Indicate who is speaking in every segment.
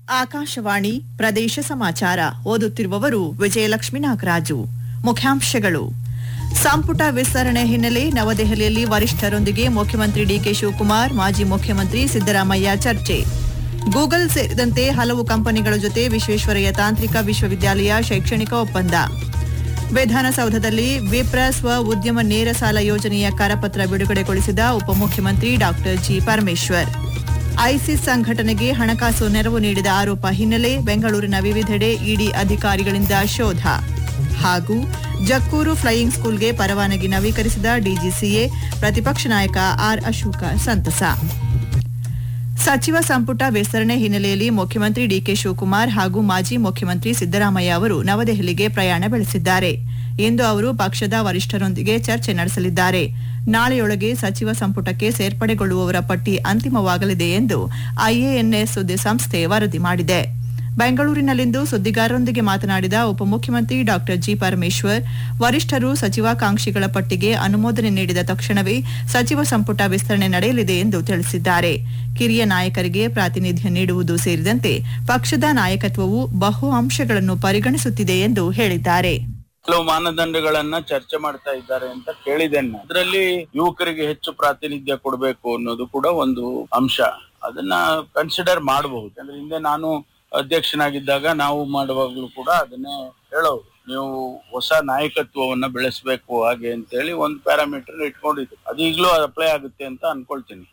Speaker 1: ಆಕಾಶವಾಣಿ ಪ್ರದೇಶ ಸಮಾಚಾರ ಓದುತ್ತಿರುವವರು ವಿಜಯಲಕ್ಷ್ಮಿ ನಾಗರಾಜು ಮುಖ್ಯಾಂಶಗಳು ಸಂಪುಟ ವಿಸ್ತರಣೆ ಹಿನ್ನೆಲೆ ನವದೆಹಲಿಯಲ್ಲಿ ವರಿಷ್ಠರೊಂದಿಗೆ ಮುಖ್ಯಮಂತ್ರಿ ಡಿಕೆ ಶಿವಕುಮಾರ್ ಮಾಜಿ ಮುಖ್ಯಮಂತ್ರಿ ಸಿದ್ದರಾಮಯ್ಯ ಚರ್ಚೆ ಗೂಗಲ್ ಸೇರಿದಂತೆ ಹಲವು ಕಂಪನಿಗಳ ಜೊತೆ ವಿಶ್ವೇಶ್ವರಯ್ಯ ತಾಂತ್ರಿಕ ವಿಶ್ವವಿದ್ಯಾಲಯ ಶೈಕ್ಷಣಿಕ ಒಪ್ಪಂದ ವಿಧಾನಸೌಧದಲ್ಲಿ ವಿಪ್ರ ಸ್ವ ಉದ್ಯಮ ನೇರ ಸಾಲ ಯೋಜನೆಯ ಕರಪತ್ರ ಬಿಡುಗಡೆಗೊಳಿಸಿದ ಉಪಮುಖ್ಯಮಂತ್ರಿ ಡಾ ಜಿ ಪರಮೇಶ್ವರ್ ಐಸಿಸ್ ಸಂಘಟನೆಗೆ ಹಣಕಾಸು ನೆರವು ನೀಡಿದ ಆರೋಪ ಹಿನ್ನೆಲೆ ಬೆಂಗಳೂರಿನ ವಿವಿಧೆಡೆ ಇಡಿ ಅಧಿಕಾರಿಗಳಿಂದ ಶೋಧ ಹಾಗೂ ಜಕ್ಕೂರು ಫ್ಲೈಯಿಂಗ್ ಸ್ಕೂಲ್ಗೆ ಪರವಾನಗಿ ನವೀಕರಿಸಿದ ಡಿಜಿಸಿಎ ಪ್ರತಿಪಕ್ಷ ನಾಯಕ ಆರ್ ಅಶೋಕ ಸಂತಸ ಸಚಿವ ಸಂಪುಟ ವಿಸ್ತರಣೆ ಹಿನ್ನೆಲೆಯಲ್ಲಿ ಮುಖ್ಯಮಂತ್ರಿ ಡಿಕೆ ಶಿವಕುಮಾರ್ ಹಾಗೂ ಮಾಜಿ ಮುಖ್ಯಮಂತ್ರಿ ಸಿದ್ದರಾಮಯ್ಯ ಅವರು ನವದೆಹಲಿಗೆ ಪ್ರಯಾಣ ಬೆಳೆಸಿದ್ದಾರೆ ಇಂದು ಅವರು ಪಕ್ಷದ ವರಿಷ್ಠರೊಂದಿಗೆ ಚರ್ಚೆ ನಡೆಸಲಿದ್ದಾರೆ ನಾಳೆಯೊಳಗೆ ಸಚಿವ ಸಂಪುಟಕ್ಕೆ ಸೇರ್ಪಡೆಗೊಳ್ಳುವವರ ಪಟ್ಟಿ ಅಂತಿಮವಾಗಲಿದೆ ಎಂದು ಐಎಎನ್ಎಸ್ ಸುದ್ದಿಸಂಸ್ಥೆ ವರದಿ ಮಾಡಿದೆ ಬೆಂಗಳೂರಿನಲ್ಲಿಂದು ಸುದ್ದಿಗಾರರೊಂದಿಗೆ ಮಾತನಾಡಿದ ಉಪಮುಖ್ಯಮಂತ್ರಿ ಡಾ ಜಿ ಪರಮೇಶ್ವರ್ ವರಿಷ್ಠರು ಸಚಿವಾಕಾಂಕ್ಷಿಗಳ ಪಟ್ಟಿಗೆ ಅನುಮೋದನೆ ನೀಡಿದ ತಕ್ಷಣವೇ ಸಚಿವ ಸಂಪುಟ ವಿಸ್ತರಣೆ ನಡೆಯಲಿದೆ ಎಂದು ತಿಳಿಸಿದ್ದಾರೆ ಕಿರಿಯ ನಾಯಕರಿಗೆ ಪ್ರಾತಿನಿಧ್ಯ ನೀಡುವುದು ಸೇರಿದಂತೆ ಪಕ್ಷದ ನಾಯಕತ್ವವು ಬಹು ಅಂಶಗಳನ್ನು ಪರಿಗಣಿಸುತ್ತಿದೆ ಎಂದು ಹೇಳಿದ್ದಾರೆ
Speaker 2: ಕೆಲವು ಮಾನದಂಡಗಳನ್ನ ಚರ್ಚೆ ಮಾಡ್ತಾ ಇದ್ದಾರೆ ಅಂತ ಕೇಳಿದ್ದೇನೆ ನಾನು. ಅದರಲ್ಲಿ ಯುವಕರಿಗೆ ಹೆಚ್ಚು ಪ್ರಾತಿನಿಧ್ಯ ಕೊಡಬೇಕು ಅನ್ನೋದು ಕೂಡ ಒಂದು ಅಂಶ ಅದನ್ನ ಕನ್ಸಿಡರ್ ಮಾಡಬಹುದು ಯಾಕಂದ್ರೆ ಹಿಂದೆ ನಾನು ಅಧ್ಯಕ್ಷನಾಗಿದ್ದಾಗ ನಾವು ಮಾಡುವಾಗ್ಲೂ ಕೂಡ ಅದನ್ನೇ ಹೇಳೋರು ನೀವು ಹೊಸ ನಾಯಕತ್ವವನ್ನ ಬೆಳೆಸಬೇಕು ಹಾಗೆ ಅಂತೇಳಿ ಒಂದು ಪ್ಯಾರಾಮೀಟರ್ ಇಟ್ಕೊಂಡಿದ್ದು ಅದು ಈಗಲೂ ಅಪ್ಲೈ ಆಗುತ್ತೆ ಅಂತ ಅನ್ಕೊಳ್ತೀನಿ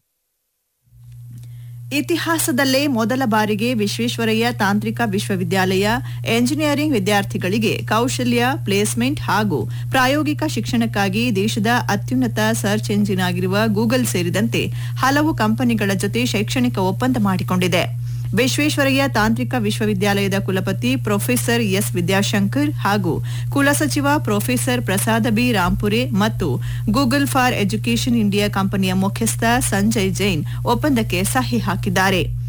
Speaker 1: ಇತಿಹಾಸದಲ್ಲೇ ಮೊದಲ ಬಾರಿಗೆ ವಿಶ್ವೇಶ್ವರಯ್ಯ ತಾಂತ್ರಿಕ ವಿಶ್ವವಿದ್ಯಾಲಯ ಎಂಜಿನಿಯರಿಂಗ್ ವಿದ್ಯಾರ್ಥಿಗಳಿಗೆ ಕೌಶಲ್ಯ ಪ್ಲೇಸ್ಮೆಂಟ್ ಹಾಗೂ ಪ್ರಾಯೋಗಿಕ ಶಿಕ್ಷಣಕ್ಕಾಗಿ ದೇಶದ ಅತ್ಯುನ್ನತ ಸರ್ಚ್ ಎಂಜಿನ್ ಆಗಿರುವ ಗೂಗಲ್ ಸೇರಿದಂತೆ ಹಲವು ಕಂಪನಿಗಳ ಜೊತೆ ಶೈಕ್ಷಣಿಕ ಒಪ್ಪಂದ ಮಾಡಿಕೊಂಡಿದೆ ವಿಶ್ವೇಶ್ವರಯ್ಯ ತಾಂತ್ರಿಕ ವಿಶ್ವವಿದ್ಯಾಲಯದ ಕುಲಪತಿ ಪ್ರೊಫೆಸರ್ ಎಸ್ ವಿದ್ಯಾಶಂಕರ್ ಹಾಗೂ ಕುಲಸಚಿವ ಪ್ರೊಫೆಸರ್ ಪ್ರಸಾದ ಬಿ ರಾಂಪುರೆ ಮತ್ತು ಗೂಗಲ್ ಫಾರ್ ಎಜುಕೇಷನ್ ಇಂಡಿಯಾ ಕಂಪನಿಯ ಮುಖ್ಯಸ್ಥ ಸಂಜಯ್ ಜೈನ್ ಒಪ್ಪಂದಕ್ಕೆ ಸಹಿ ಹಾಕಿದ್ದಾರೆ